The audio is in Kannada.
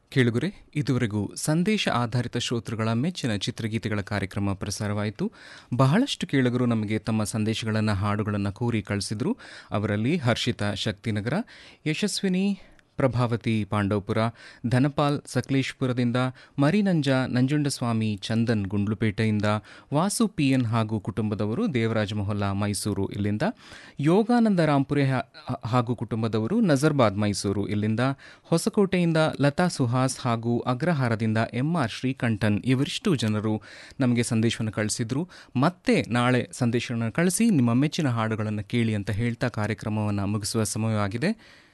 ಕೇಳುಗರೆ ಇದುವರೆಗೂ ಸಂದೇಶ ಆಧಾರಿತ ಶ್ರೋತೃಗಳ ಮೆಚ್ಚಿನ ಚಿತ್ರಗೀತೆಗಳ ಕಾರ್ಯಕ್ರಮ ಪ್ರಸಾರವಾಯಿತು ಬಹಳಷ್ಟು ಕೇಳುಗರು ನಮಗೆ ತಮ್ಮ ಸಂದೇಶಗಳನ್ನು ಹಾಡುಗಳನ್ನು ಕೋರಿ ಕಳಿಸಿದ್ರು ಅವರಲ್ಲಿ ಹರ್ಷಿತಾ ಶಕ್ತಿನಗರ ಯಶಸ್ವಿನಿ ಪ್ರಭಾವತಿ ಪಾಂಡವಪುರ ಧನಪಾಲ್ ಸಕಲೇಶ್ಪುರದಿಂದ ಮರಿನಂಜ ನಂಜುಂಡಸ್ವಾಮಿ ಚಂದನ್ ಗುಂಡ್ಲುಪೇಟೆಯಿಂದ ವಾಸು ಪಿಎನ್ ಹಾಗೂ ಕುಟುಂಬದವರು ದೇವರಾಜ ಮೊಹಲ್ಲಾ ಮೈಸೂರು ಇಲ್ಲಿಂದ ಯೋಗಾನಂದ ರಾಂಪುರೆ ಹಾ- ಹಾಗೂ ಕುಟುಂಬದವರು ನಜರ್ಬಾದ್ ಮೈಸೂರು ಇಲ್ಲಿಂದ ಹೊಸಕೋಟೆಯಿಂದ ಲತಾ ಸುಹಾಸ್ ಹಾಗೂ ಅಗ್ರಹಾರದಿಂದ ಎಂಆರ್ ಶ್ರೀಕಂಠನ್ ಇವರಿಷ್ಟು ಜನರು ನಮಗೆ ಸಂದೇಶವನ್ನು ಕಳಿಸಿದ್ರು ಮತ್ತೆ ನಾಳೆ ಸಂದೇಶವನ್ನು ಕಳಿಸಿ ನಿಮ್ಮ ಮೆಚ್ಚಿನ ಹಾಡುಗಳನ್ನು ಕೇಳಿ ಅಂತ ಹೇಳ್ತಾ ಕಾರ್ಯಕ್ರಮವನ್ನು ಮುಗಿಸುವ ಸಮಯವಾಗಿದೆ